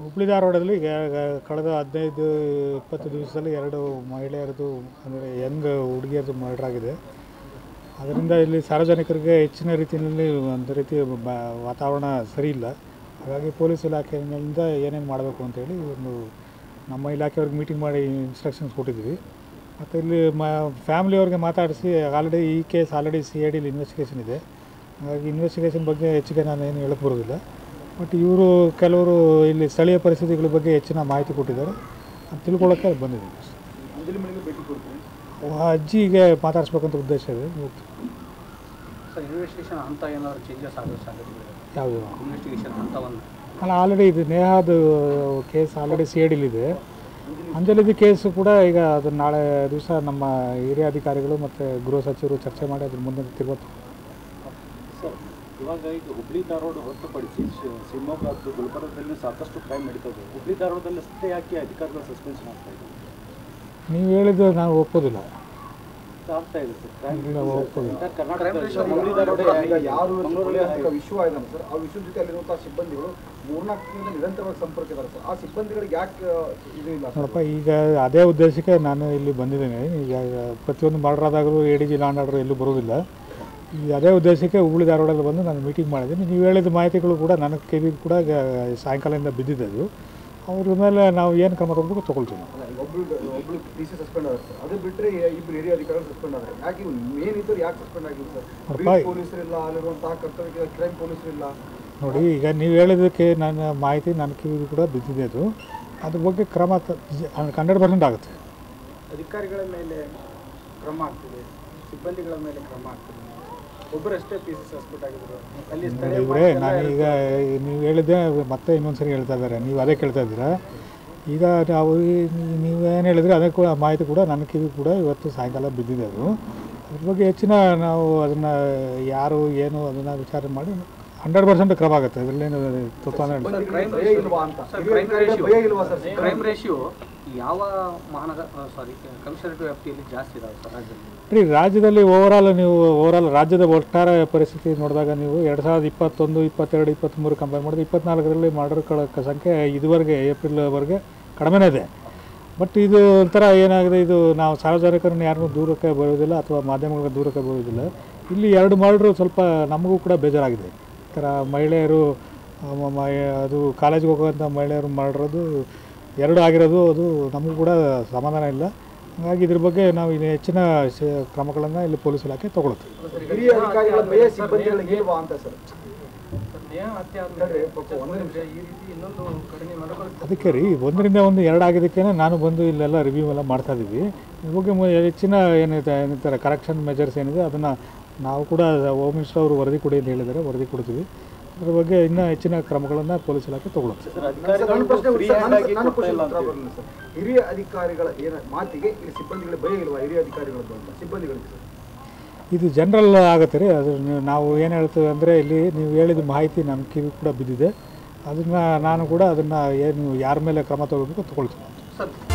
ಹುಬ್ಳಿ ಧಾರವಾಡದಲ್ಲಿ ಈಗ ಕಳೆದ ಹದಿನೈದು ಇಪ್ಪತ್ತು ದಿವಸದಲ್ಲಿ ಎರಡು ಮಹಿಳೆಯರದು ಅಂದರೆ ಯಂಗ್ ಹುಡುಗಿಯರದು ಮರ್ಡರ್ ಆಗಿದೆ ಅದರಿಂದ ಇಲ್ಲಿ ಸಾರ್ವಜನಿಕರಿಗೆ ಹೆಚ್ಚಿನ ರೀತಿಯಲ್ಲಿ ಒಂದು ರೀತಿ ಬ ವಾತಾವರಣ ಸರಿ ಇಲ್ಲ ಹಾಗಾಗಿ ಪೊಲೀಸ್ ಇಲಾಖೆಯಿಂದ ಏನೇನು ಮಾಡಬೇಕು ಅಂತೇಳಿ ಒಂದು ನಮ್ಮ ಇಲಾಖೆಯವ್ರಿಗೆ ಮೀಟಿಂಗ್ ಮಾಡಿ ಇನ್ಸ್ಟ್ರಕ್ಷನ್ಸ್ ಕೊಟ್ಟಿದ್ವಿ ಮತ್ತು ಇಲ್ಲಿ ಮ ಫ್ಯಾಮಿಲಿಯವ್ರಿಗೆ ಮಾತಾಡಿಸಿ ಆಲ್ರೆಡಿ ಈ ಕೇಸ್ ಆಲ್ರೆಡಿ ಸಿ ಐ ಡಿಲಿ ಇನ್ವೆಸ್ಟಿಗೇಷನ್ ಇದೆ ಹಾಗಾಗಿ ಇನ್ವೆಸ್ಟಿಗೇಷನ್ ಬಗ್ಗೆ ಹೆಚ್ಚಿಗೆ ನಾನು ಏನು ಹೇಳಕ್ಕೆ ಬರೋದಿಲ್ಲ ಬಟ್ ಇವರು ಕೆಲವರು ಇಲ್ಲಿ ಸ್ಥಳೀಯ ಪರಿಸ್ಥಿತಿಗಳ ಬಗ್ಗೆ ಹೆಚ್ಚಿನ ಮಾಹಿತಿ ಕೊಟ್ಟಿದ್ದಾರೆ ಅದು ತಿಳ್ಕೊಳ್ಳೋಕ್ಕೆ ಬಂದಿದ್ದೀವಿ ಅಂಜಲಿ ಮನೆಗೆ ಭೇಟಿ ಕೊಡ್ತೀನಿ ಆ ಅಜ್ಜಿಗೆ ಮಾತಾಡಿಸ್ಬೇಕಂತ ಉದ್ದೇಶ ಇದೆ ಹೋಗ್ತೀವಿ. ಸರ್ ಇನ್ವೆಸ್ಟಿಗೇಷನ್ ಹಂತ ಏನಾದ್ರು ಚೇಂಜಸ್ ಆಗೋ ಸಾಧ್ಯತೆ ಯಾವುದು ಇನ್ವೆಸ್ಟಿಗೇಷನ್ ಹಂತವನ್ನು ಅಲ್ಲ ಆಲ್ರೆಡಿ ಇದು ನೇಹಾದು ಕೇಸ್ ಆಲ್ರೆಡಿ ಸಿ ಐ ಡಿಲಿದೆ ಅಂಜಲಿದು ಕೇಸು ಕೂಡ ಈಗ ಅದು ನಾಳೆ ದಿವಸ ನಮ್ಮ ಹಿರಿಯ ಅಧಿಕಾರಿಗಳು ಮತ್ತು ಗೃಹ ಸಚಿವರು ಚರ್ಚೆ ಮಾಡಿ ಅದ್ರ ಮುಂದೆ ತಿರುವತ್ತು ಸರ್ ಇವಾಗ ಈಗ ಹುಬ್ಳಿ ಧಾರವಾಡ ಹೊರತುಪಡಿಸಿ ಶಿ- ಶಿವಮೊಗ್ಗ ಮತ್ತು ಗುಲ್ಬರ್ಗದಲ್ಲಿ ಸಾಕಷ್ಟು ಕ್ರೈಮ್ ನಡೀತದೆ ಹುಬ್ಳಿ ಧಾರವಾಡದಲ್ಲಿ ಅಷ್ಟೇ ಯಾಕೆ ಅಧಿಕಾರಿಗಳು ಸಸ್ಪೆನ್ಷನ್ ಆಗ್ತಾ ಇದೆ ನೀವು ಹೇಳಿದ್ದು ನಾವು ಒಪ್ಪೋದಿಲ್ಲ ಆಗ್ತಾ ಇದೆ ಸರ್ ಕ್ರೈಮ್ ಇಲ್ಲ, ಒಪ್ಪೋದಿಲ್ಲ ಕರ್ನಾಟಕ ಹುಬ್ಳಿ ಧಾರವಾಡ ಈಗ ಯಾರು ಮಂಗಳೂರಲ್ಲಿ ಕೊಲೆಗಡಕ ವಿಶ್ವ ಇದ್ದಾನೆ ಸರ್ ಆ ವಿಶ್ವದ ಜೊತೆ ಅಲ್ಲಿರುವಂತಹ ಸಿಬ್ಬಂದಿಗಳು ಮೂರ್ನಾಲ್ಕು ತಿಂಗಳಿಂದ ನಿರಂತರವಾಗಿ ಸಂಪರ್ಕ ಇದ್ದಾರೆ ಸರ್ ಆ ಸಿಬ್ಬಂದಿಗಳಿಗೆ ಯಾಕೆ ಇದು ಇಲ್ಲ ಸರ್ ನೋಡಪ್ಪ ಈಗ ಅದೇ ಉದ್ದೇಶಕ್ಕೆ ನಾನು ಇಲ್ಲಿ ಬಂದಿದ್ದೇನೆ ಈಗ ಪ್ರತಿಯೊಂದು ಮರ್ಡರ್ ಆದಾಗಲೂ A D G law and order ಎಲ್ಲೂ ಬರೋದಿಲ್ಲ ಈಗ ಅದೇ ಉದ್ದೇಶಕ್ಕೆ ಹುಬ್ಳಿ ಧಾರವಾಡದಲ್ಲಿ ಬಂದು ನಾನು ಮೀಟಿಂಗ್ ಮಾಡಿದ್ದೀನಿ ನೀವು ಹೇಳಿದ ಮಾಹಿತಿಗಳು ಕೂಡ ನನಗೆ ಕಿವಿಗೆ ಕೂಡ ಈಗ ಸಾಯಂಕಾಲದಿಂದ ಬಿದ್ದಿದೆ ಅದು ಅವ್ರ ಮೇಲೆ ನಾವು ಏನು ಕ್ರಮ ತಗೋಬೇಕು ತೊಗೊಳ್ತೀವಿ ನಾವು ಅಲ್ಲ, ಈಗ ಒಬ್ಳು ಒಬ್ಳು ಡಿ ಸಿ ಸಸ್ಪೆಂಡ್ ಆದ್ರೆ ಸರ್ ಅದು ಬಿಟ್ಟರೆ ಇಬ್ಬರು ಹಿರಿಯ ಅಧಿಕಾರಿಗಳು ಸಸ್ಪೆಂಡ್ ಆದ್ರೆ ಯಾಕೆ ಮೇನ್ ಇದ್ದವ್ರು ಯಾಕೆ ಸಸ್ಪೆಂಡ್ ಆಗಿಲ್ಲ ಸರ್ ಅಪ್ಪ, ಬೀಟ್ ಪೊಲೀಸರಿಲ್ಲ ಅಲ್ಲಿರುವಂತಹ ಕರ್ತವ್ಯ ಕ್ರೈಮ್ ಪೊಲೀಸರಿಲ್ಲ ನೋಡಿ ಈಗ ನೀವು ಹೇಳಿದ್ದಕ್ಕೆ ನನ್ನ ಮಾಹಿತಿ ನನ್ನ ಕಿವಿಗೆ ಕೂಡ ಬಿದ್ದಿದೆ ಅದು ಅದ್ರ ಬಗ್ಗೆ ಕ್ರಮ ಹಂಡ್ರೆಡ್ ಪರ್ಸೆಂಟ್ ಆಗುತ್ತೆ ಅಧಿಕಾರಿಗಳ ಮೇಲೆ ಕ್ರಮ ಆಗ್ತಿದೆ ಸಿಬ್ಬಂದಿಗಳ ಮೇಲೆ ಕ್ರಮ ಆಗ್ತಿದೆ ಒಬ್ಬರಷ್ಟೇ ಪಿ ಸಿ ಸಸ್ಪೆಂಡ್ ಆಗಿದ್ರು ಅಲ್ಲಿ ಸ್ಥಳೀಯ ಇವರೇ ನಾನೀಗ ನೀವು ಹೇಳಿದ್ದೆ ಮತ್ತೆ ಇನ್ನೊಂದ್ಸರಿ ಹೇಳ್ತಾ ಇದ್ದಾರೆ ನೀವು ಅದೇ ಕೇಳ್ತಾ ಇದ್ದೀರಾ ಈಗ ನಾವು ಈ- ನೀ- ನೀವೇನು ಹೇಳಿದ್ರೆ ಅದೇ ಕೂಡ ಮಾಹಿತಿ ಕೂಡ ನನ್ನ ಕಿವಿ ಕೂಡ ಇವತ್ತು ಸಾಯಂಕಾಲ ಬಿದ್ದಿದೆ ಅದು ಅದ್ರ ಬಗ್ಗೆ ಹೆಚ್ಚಿನ ನಾವು ಅದನ್ನು ಯಾರು ಏನು ಅದನ್ನು ವಿಚಾರ ಮಾಡಿ ಹಂಡ್ರೆಡ್ ಪರ್ಸೆಂಟ್ ಕ್ರಮ ಆಗುತ್ತೆ ಅದರಲ್ಲೇನು ತೊಂದರೆ ಇಲ್ಲ ಸಿಬ್ಬಂದಿಗಳಿಗೆ ಭಯ ಇಲ್ವಾ ಅಂತ ಸರ್ ಹಿರಿಯ ಕ್ರೈಮ್ ಅಧಿಕಾರಿಗಳಿಗೆ ರೇಷಿಯೋ ಭಯ ಇಲ್ವಾ ಸರ್ ಕ್ರೈಮ್ ರೇಷಿಯೋ ಯಾವ ಮಹಾನಗರ ಸಾರಿ ಕಮಿಷನರೇಟ್ ವ್ಯಾಪ್ತಿಯಲ್ಲಿ ಜಾಸ್ತಿ ಇದಾವೆ ಸರ್ ರಾಜ್ಯದಲ್ಲಿ ರೀ ರಾಜ್ಯದಲ್ಲಿ ಓವರಾಲ್ ನೀವು ಓವರಾಲ್ ರಾಜ್ಯದ ಒಟ್ಟಾರೆ ಪರಿಸ್ಥಿತಿ ನೋಡಿದಾಗ ನೀವು ಎರಡು ಸಾವಿರದ ಇಪ್ಪತ್ತೊಂದು ಇಪ್ಪತ್ತೆರಡು ಇಪ್ಪತ್ತ್ಮೂರು ಕಂಪೇರ್ ಮಾಡಿದ್ರೆ ಇಪ್ಪತ್ನಾಲ್ಕರಲ್ಲಿ ಮರ್ಡರ್ಗಳ ಸಂಖ್ಯೆ ಇದುವರೆಗೆ ಏಪ್ರಿಲ್ವರೆಗೆ ಕಡಿಮೆನೇ ಇದೆ ಬಟ್ ಇದು ಒಂಥರ ಏನಾಗಿದೆ ಇದು ನಾವು ಸಾರ್ವಜನಿಕರನ್ನು ಯಾರನ್ನೂ ದೂರಕ್ಕೆ ಬರೋದಿಲ್ಲ ಅಥವಾ ಮಾಧ್ಯಮಗಳ ದೂರಕ್ಕೆ ಬರೋದಿಲ್ಲ ಇಲ್ಲಿ ಎರಡು ಮರ್ಡ್ರು ಸ್ವಲ್ಪ ನಮಗೂ ಕೂಡ ಬೇಜಾರಾಗಿದೆ ಈ ಥರ ಮಹಿಳೆಯರು ಆ, ಮ- ಮ- ಅದು ಕಾಲೇಜಿಗೆ ಹೋಗುವಂಥ ಮಹಿಳೆಯರು ಮಾಡಿರೋದು ಎರಡು ಆಗಿರೋದು ಅದು ನಮಗೂ ಕೂಡ ಸಮಾಧಾನ ಇಲ್ಲ ಹಾಗಾಗಿ ಇದ್ರ ಬಗ್ಗೆ ನಾವು ಇನ್ನು ಹೆಚ್ಚಿನ ಶ- ಕ್ರಮಗಳನ್ನು ಇಲ್ಲಿ ಪೊಲೀಸ್ ಇಲಾಖೆ ತಗೊಳುತ್ತೆ ಹಿರಿಯ ಅಧಿಕಾರಿಗಳ ಭಯ ಸಿಬ್ಬಂದಿಗಳಿಗೆ ಇಲ್ವಾ ಅಂತ ಸರ್ ನೇಹ ಹತ್ಯೆ ನೋಡ್ರಿ, ಆದ್ಮೇಲೆ ಪಾಪ ಒಂದು ನಿಮಿಷ. ಈ ರೀತಿ ಇನ್ನೊಂದು ಕಡಿಮೆ ಮಾಡಬಾರ್ದು ಅದಕ್ಕೆ ರೀ ಒಂದರಿಂದ ಒಂದು ಎರಡು ಆಗಿದ್ದಕ್ಕೆ ನಾನು ಬಂದು ಇಲ್ಲೆಲ್ಲ ರಿವ್ಯೂ ಎಲ್ಲ ಮಾಡ್ತಾ ಇದ್ದೀವಿ ಇದ್ರ ಬಗ್ಗೆ ಮು- ಹೆಚ್ಚಿನ ಏನಿದೆ ಏನಂತಾರೆ ಕರೆಕ್ಷನ್ ಮೆಜರ್ಸ್ ಏನಿದೆ ಅದನ್ನು ನಾವು ಕೂಡ ಹೋಮ್ ಮಿನಿಸ್ಟರ್ ಅವರು ವರದಿ ಕೊಡಿ ಅಂತ ಹೇಳಿದ್ದಾರೆ ವರದಿ ಕೊಡ್ತೀವಿ ಅದ್ರ ಬಗ್ಗೆ ಇನ್ನೂ ಹೆಚ್ಚಿನ ಕ್ರಮಗಳನ್ನು ಪೊಲೀಸ್ ಇಲಾಖೆ ತಗೊಳುತ್ತೆ ಸರ್ ಸರ್, ನನ್ನ ಅಧಿಕಾರಿಗಳು ಪ್ರಶ್ನೆ ಫ್ರೀ ಉತ್ತರ- ಹ್ಯಾಂಡ್ ನನ್ನ- ಆಗಿ ನನ್ನ ಕೊಡ್ತಾ ಪ್ರಶ್ನೆ ಇಲ್ಲ ಉತ್ತರ ಅಂತ ಬರಲಿಲ್ಲ ಸರ್ ಹಿರಿಯ ಅಧಿಕಾರಿಗಳ ಏನ ಮಾತಿಗೆ ಇಲ್ಲಿ ಸಿಬ್ಬಂದಿಗಳ ಭಯ ಇಲ್ವಾ ಹಿರಿಯ ಅಧಿಕಾರಿಗಳದ್ದು ಅಂತ ಸಿಬ್ಬಂದಿಗಳಿಗೆ ಸರ್ ಇದು ಜನರಲ್ ಆಗುತ್ತೆ ರೀ ಅದು ನೀವು- ನಾವು ಏನು ಹೇಳ್ತೇವೆ ಅಂದರೆ ಇಲ್ಲಿ ನೀವು ಹೇಳಿದ ಮಾಹಿತಿ ನಮ್ಮ ಕಿವಿ ಕೂಡ ಬಿದ್ದಿದೆ ಅದನ್ನು ನಾನು ಕೂಡ ಅದನ್ನು ಏನು ಯಾರ ಮೇಲೆ ಕ್ರಮ ತಗೋಬೇಕು ತಗೊಳ್ತೀನಿ ಸರ್